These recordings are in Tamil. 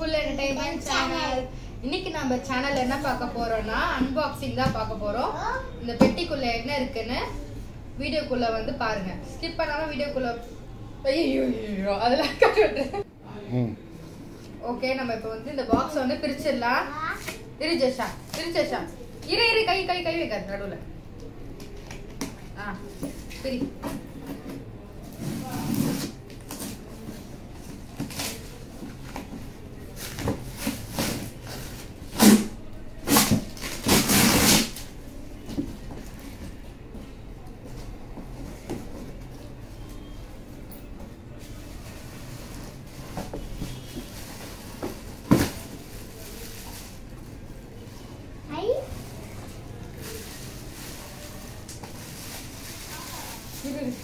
குல் என்டர்டைன்மெண்ட் சேனல் இன்னைக்கு நம்ம சேனல் என்ன பார்க்க போறோம்னா அன்பாக்சிங் தான் பார்க்க போறோம் இந்த பெட்டிக்குள்ள என்ன இருக்குன்னு வீடியோக்குள்ள வந்து பாருங்க ஸ்கிப் பண்ணாம வீடியோக்குள்ள ஐயோ ஐயோ, அதெல்லாம் கட்டு ம் ஓகே நம்ம இப்போ வந்து இந்த பாக்ஸ் வந்து பிரிச்சிடலாம் இரு ஜெஷா இரு ஜெஷா இரு இரு கை கை கை வைக்காது நடுவுல ஆ சரி இரு இரு.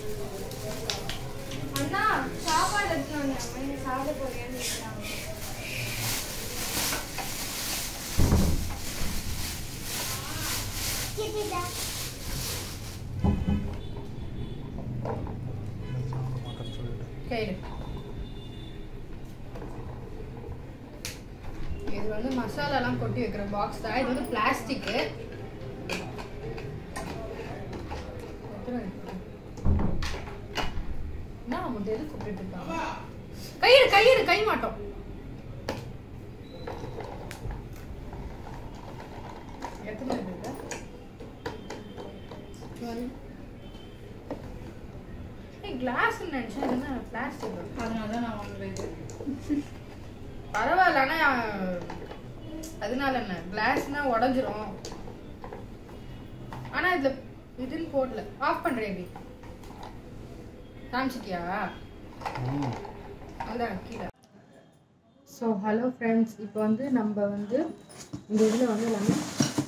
அண்ணா சாப்பாடு எடுத்துட்டு வந்தாங்க நீ சாப்பிட போறியான்னு கேட்டாங்க கைடு இது வந்து மசாலாலாம் கொட்டி வைக்கிற பாக்ஸ் தான் இது வந்து பிளாஸ்டிக்கு என்ன மட்டும் எது கூப்பிட்டு இருக்காங்க கயிறு கயிறு கை மாட்டோம் எத்தனை இருக்கு கிளாஸ் நினைச்சேன் என்ன பிளாஸ்டிக் அதனால தான் நான் வாங்குறது பரவாயில்ல ஆனா அதனால என்ன கிளாஸ்னா உடஞ்சிரும் ஆனா இதுல இதுன்னு போடல ஆஃப் பண்றேன் எப்படி காமிச்சிட்டியா ம் அதான் கீழே ஸோ ஹலோ ஃப்ரெண்ட்ஸ் இப்போ வந்து நம்ம வந்து இந்த இதில் வந்து எல்லாமே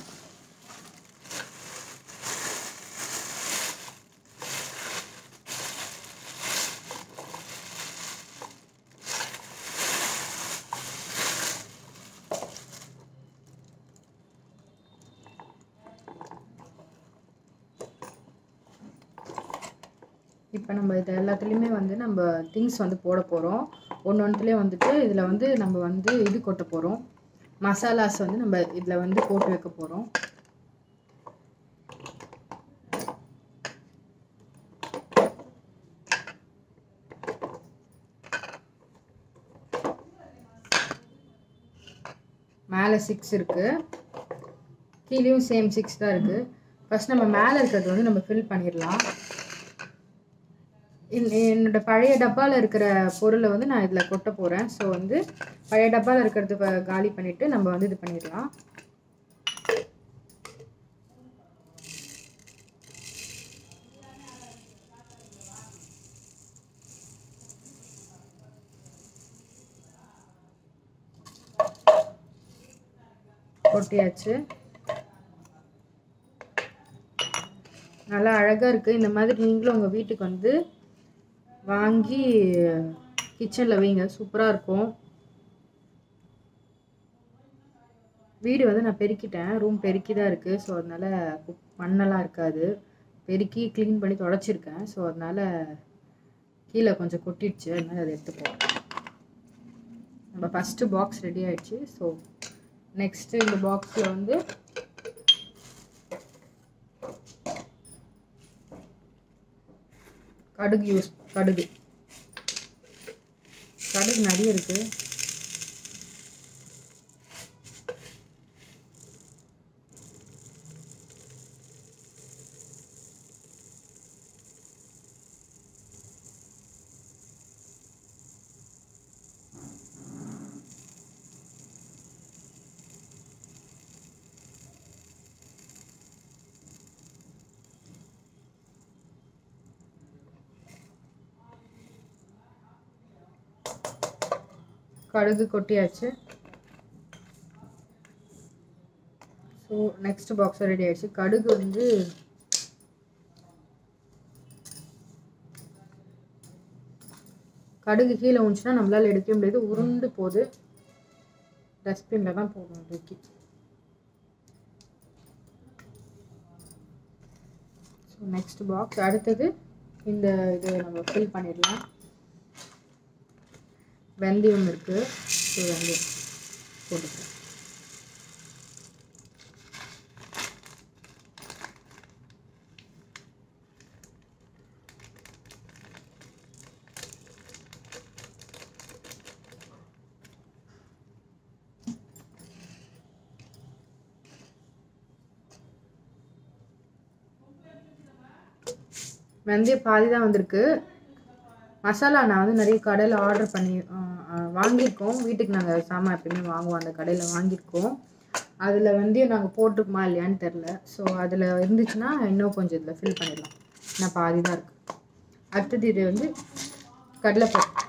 இப்போ நம்ம இது எல்லாத்துலேயுமே வந்து நம்ம திங்ஸ் வந்து போட போகிறோம் ஒன்று ஒன்றுத்துலேயே வந்துட்டு இதில் வந்து நம்ம வந்து இது கொட்ட போகிறோம் மசாலாஸ் வந்து நம்ம இதில் வந்து போட்டு வைக்க போகிறோம் மேலே சிக்ஸ் இருக்குது கீழேயும் சேம் சிக்ஸ் தான் இருக்குது ஃபர்ஸ்ட் நம்ம மேலே இருக்கிறது வந்து நம்ம ஃபில் பண்ணிடலாம் இந்த- என்னோட பழைய டப்பாவில் இருக்கிற பொருளை வந்து நான் இதில் கொட்ட போகிறேன் ஸோ வந்து பழைய டப்பாவில் இருக்கிறது ப- காலி பண்ணிவிட்டு நம்ம வந்து இது பண்ணிடலாம் கொட்டியாச்சு நல்லா அழகாக இருக்குது இந்த மாதிரி நீங்களும் உங்கள் வீட்டுக்கு வந்து வாங்கி கிச்சனில் வைங்க சூப்பராக இருக்கும் வீடு வந்து நான் பெருக்கிட்டேன் ரூம் பெருக்கி தான் இருக்குது ஸோ அதனால் குப்- மண்ணெல்லாம் இருக்காது பெருக்கி க்ளீன் பண்ணி தொடச்சிருக்கேன் ஸோ அதனால் கீழே கொஞ்சம் கொட்டிடுச்சு அதனால் அதை எடுத்துப்போம் நம்ம ஃபஸ்ட்டு பாக்ஸ் ரெடி ஆயிடுச்சு ஸோ நெக்ஸ்ட்டு இந்த பாக்ஸில் வந்து கடுகு யூஸ் கடுகு கடுகு நிறைய இருக்கு கடுகு கொட்டியாச்சு ஸோ நெக்ஸ்ட் பாக்ஸ் ரெடி ஆயிடுச்சு கடுகு வந்து கடுகு கீழே வந்துச்சுன்னா நம்மளால எடுக்கவே முடியாது உருண்டு போகுது டஸ்ட்பினில் தான் போகணும் தூக்கி ஸோ நெக்ஸ்ட் பாக்ஸ் அடுத்தது இந்த இது நம்ம ஃபில் பண்ணிடலாம் வெந்தயம் இருக்குது ஸோ வந்து போட்டுக்கிறேன் வெந்தயம் பாதி தான் வந்திருக்கு மசாலா நான் வந்து நிறைய கடையில் ஆர்டர் பண்ணி ஆ, ஆ, வாங்கியிருக்கோம் வீட்டுக்கு நாங்கள் சாமான் எப்பயுமே வாங்குவோம் அந்த கடையில் வாங்கியிருக்கோம் அதில் வந்து நாங்கள் போட்டிருக்குமா இல்லையான்னு தெரில ஸோ அதில் இருந்துச்சுன்னா இன்னும் கொஞ்சம் இதில் ஃபில் பண்ணிடலாம் நான் பாதி தான் இருக்கு அடுத்தது இது வந்து கடலைப்பருப்பு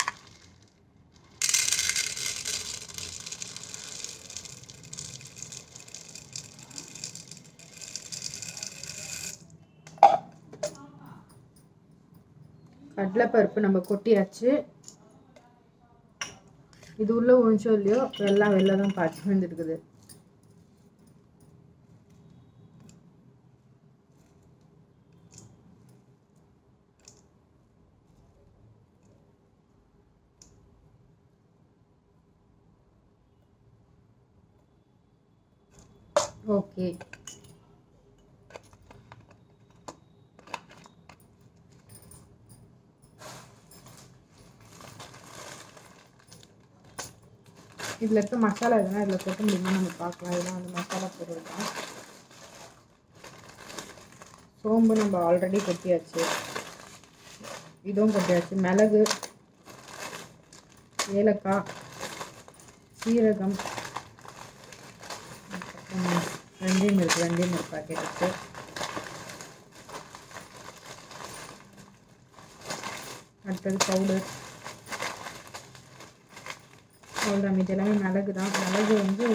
கடலைப்பருப்பு நம்ம கொட்டியாச்சு இது உள்ள ஒழிச்சோ இல்லையோ எல்லாம் வெளில தான் பாய்ச்சி வந்துருக்குது ஓகே இதில் இருக்க மசாலா எதுனா இதில் கொட்ட முடியுமா நம்ம பார்க்கலாம் இதெல்லாம் அந்த மசாலா பொருள் தான் சோம்பு நம்ம ஆல்ரெடி கொட்டியாச்சு இதுவும் கொட்டியாச்சு மிளகு ஏலக்காய் சீரகம் அப்புறம் வெந்தயம் இருக்குது வெந்தயம் ஒரு பாக்கெட் இருக்குது அடுத்தது பவுடர் அவ்வளோதான் இது எல்லாமே மிளகு தான் மிளகு வந்து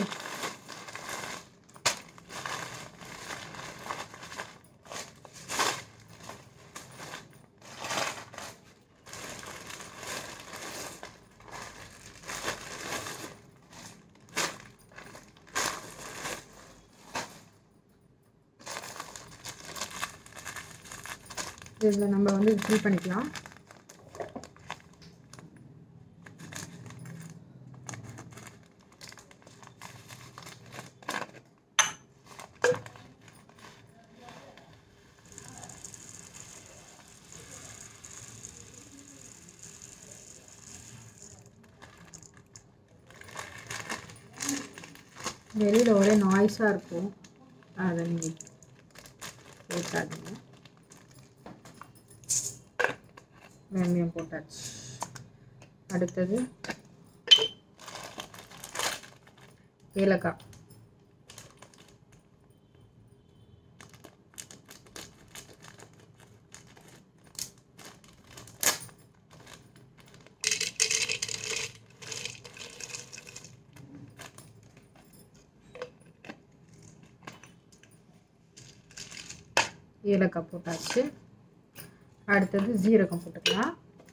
இதில் நம்ம வந்து ஃபில் பண்ணிக்கலாம் வெளியில் ஒரே நாய்ஸாக இருக்கும் அதை நீங்கள் கேட்காதீங்க வெந்தயம் போட்டாச்சு அடுத்தது ஏலக்காய் ஏலக்காய் போட்டாச்சு அடுத்தது ஜீரகம் போட்டுக்கலாம்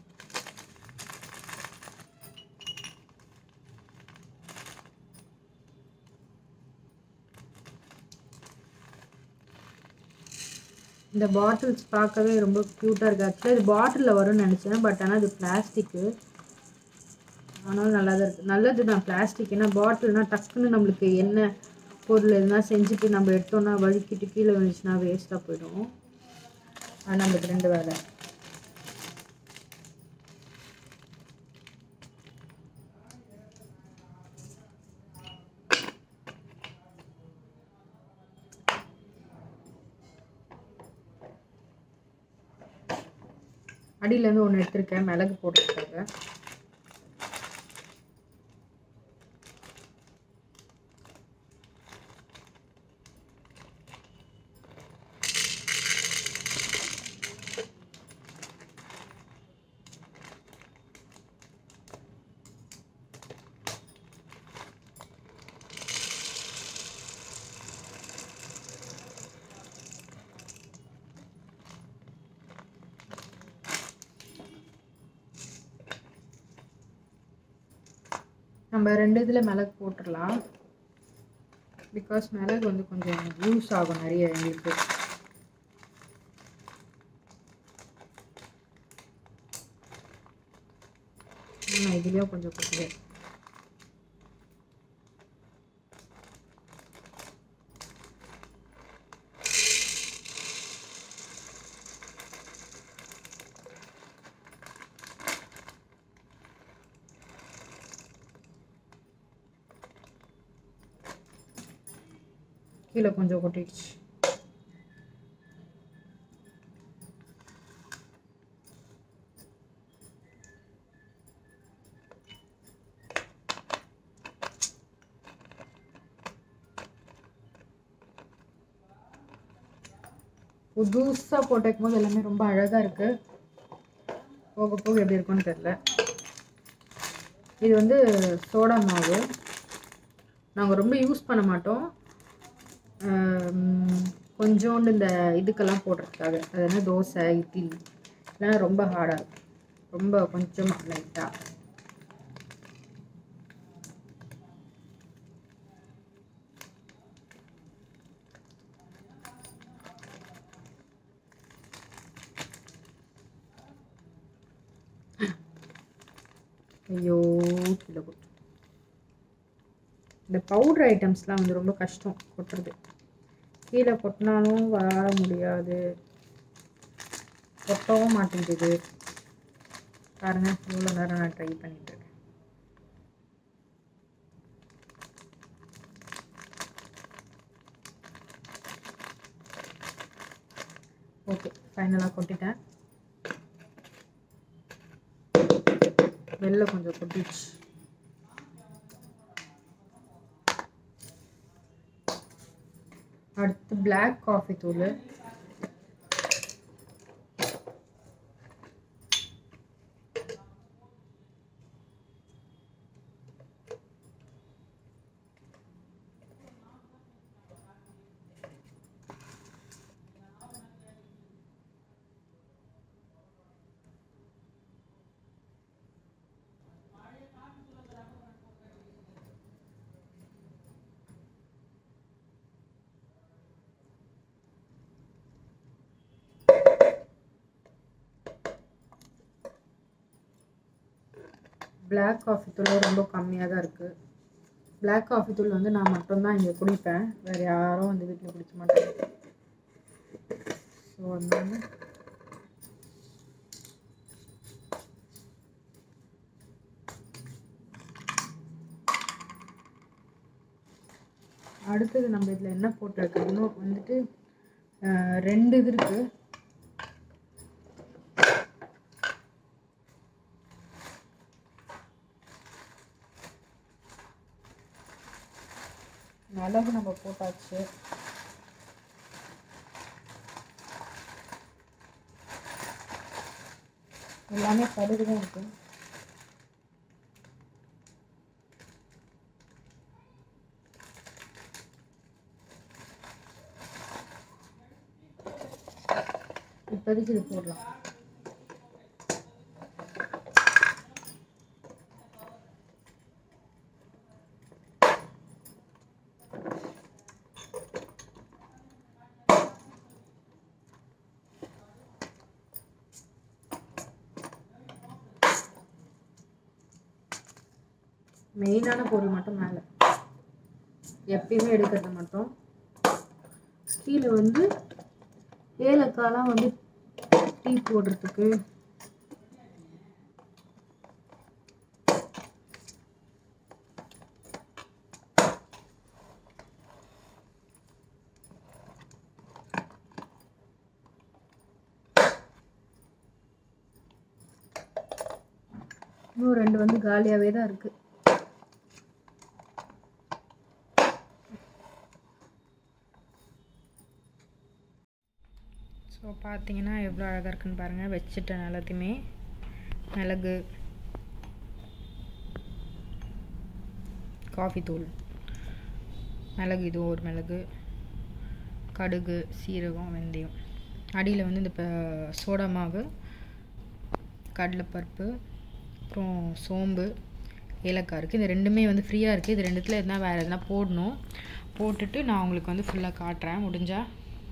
இந்த பாட்டில்ஸ் பார்க்கவே ரொம்ப க்யூட்டாக இருக்குது ஆக்சுவலாக இது பாட்டிலில் வரும்னு நினச்சேன் பட் ஆனால் இது பிளாஸ்டிக்கு ஆனாலும் நல்லா தான் இருக்குது நல்லது தான் பிளாஸ்டிக் ஏன்னா பாட்டில்னா டக்குன்னு நம்மளுக்கு என்ன பொருள் எதுனா செஞ்சுட்டு நம்ம எடுத்தோம்னா வழுக்கிட்டு கீழே விழுந்துச்சுன்னா வேஸ்ட்டாக போயிடும் அது நம்மளுக்கு ரெண்டு வேலை அடியிலேருந்து ஒன்று எடுத்திருக்கேன் மிளகு போட்டுருக்காங்க நம்ம ரெண்டு இதில் மிளகு போட்டுடலாம் பிகாஸ் மிளகு வந்து கொஞ்சம் யூஸ் ஆகும் நிறைய எங்களுக்கு நான் இதுலேயும் கொஞ்சம் போட்டுக்கிறேன் கீழே கொஞ்சம் கொட்டிடுச்சு புதுசாக போட்டு போது எல்லாமே ரொம்ப அழகாக இருக்குது போக போக எப்படி இருக்கும்னு தெரில இது வந்து சோடா மாவு நாங்கள் ரொம்ப யூஸ் பண்ண மாட்டோம் ஆம், கொஞ்சோண்டு இந்த இதுக்கெல்லாம் போடுறதுக்காக அது என்ன தோசை இட்லி இல்லைன்னா ரொம்ப ஹார்டாக இருக்கும் ரொம்ப கொஞ்சமாக லைட்டாக ஐயோ கீழே கொட்டு இந்த பவுடர் ஐட்டம்ஸ்லாம் வந்து ரொம்ப கஷ்டம் கொட்டுறது கீழே கொட்டினாலும் வர முடியாது கொட்டவும் மாட்டேங்குது பாருங்க இவ்வளோ நேரம் நான் ட்ரை பண்ணிட்டு இருக்கேன் ஓகே ஃபைனலாக கொட்டிட்டேன் வெளில கொஞ்சம் கொட்டிடுச்சு அடுத்து பிளாக் காஃபி தூள் பிளாக் காஃபி தூள் ரொம்ப கம்மியாக தான் இருக்குது பிளாக் காஃபி தூள் வந்து நான் மட்டும்தான் இங்கே குடிப்பேன் வேறு யாரும் வந்து வீட்டில் குடிக்க மாட்டாங்க ஸோ அதனால அடுத்தது நம்ம இதில் என்ன போட்டிருக்கு இன்னும் வந்துட்டு அஹ், ரெண்டு இது இருக்குது மிளகு நம்ம போட்டாச்சு எல்லாமே கடுகு தான் இருக்கு இப்போதைக்கு இது போடலாம் மெயினான பொருள் மட்டும் மேலே எப்பயுமே எடுக்கிறது மட்டும் கீழே வந்து ஏலக்காய்லாம் வந்து டீ போடுறதுக்கு இன்னும் ரெண்டு வந்து காலியாகவே தான் இருக்குது ஸோ பார்த்தீங்கன்னா எவ்வளோ அழகாக இருக்குன்னு பாருங்கள் வச்சுட்டேன் எல்லாத்தையுமே மிளகு காஃபி தூள் மிளகு இது ஒரு மிளகு கடுகு சீரகம் வெந்தயம் அடியில் வந்து இந்த ப- சோடா மாவு கடலைப்பருப்பு அப்புறம் சோம்பு ஏலக்காய் இருக்குது இது ரெண்டுமே வந்து ஃப்ரீயாக இருக்குது இது ரெண்டுத்தில் எதுனா வேறு எதுனா போடணும் போட்டுட்டு நான் உங்களுக்கு வந்து ஃபுல்லாக காட்டுறேன் முடிஞ்சால்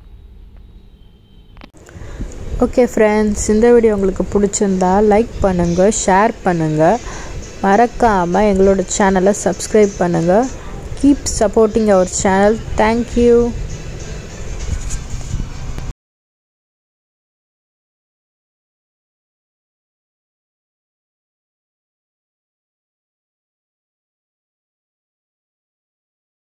ஓகே ஃப்ரெண்ட்ஸ் இந்த வீடியோ உங்களுக்கு பிடிச்சிருந்தா லைக் பண்ணுங்கள் ஷேர் பண்ணுங்கள் மறக்காமல் எங்களோட சேனலை சப்ஸ்கிரைப் பண்ணுங்கள் keep supporting our channel thank you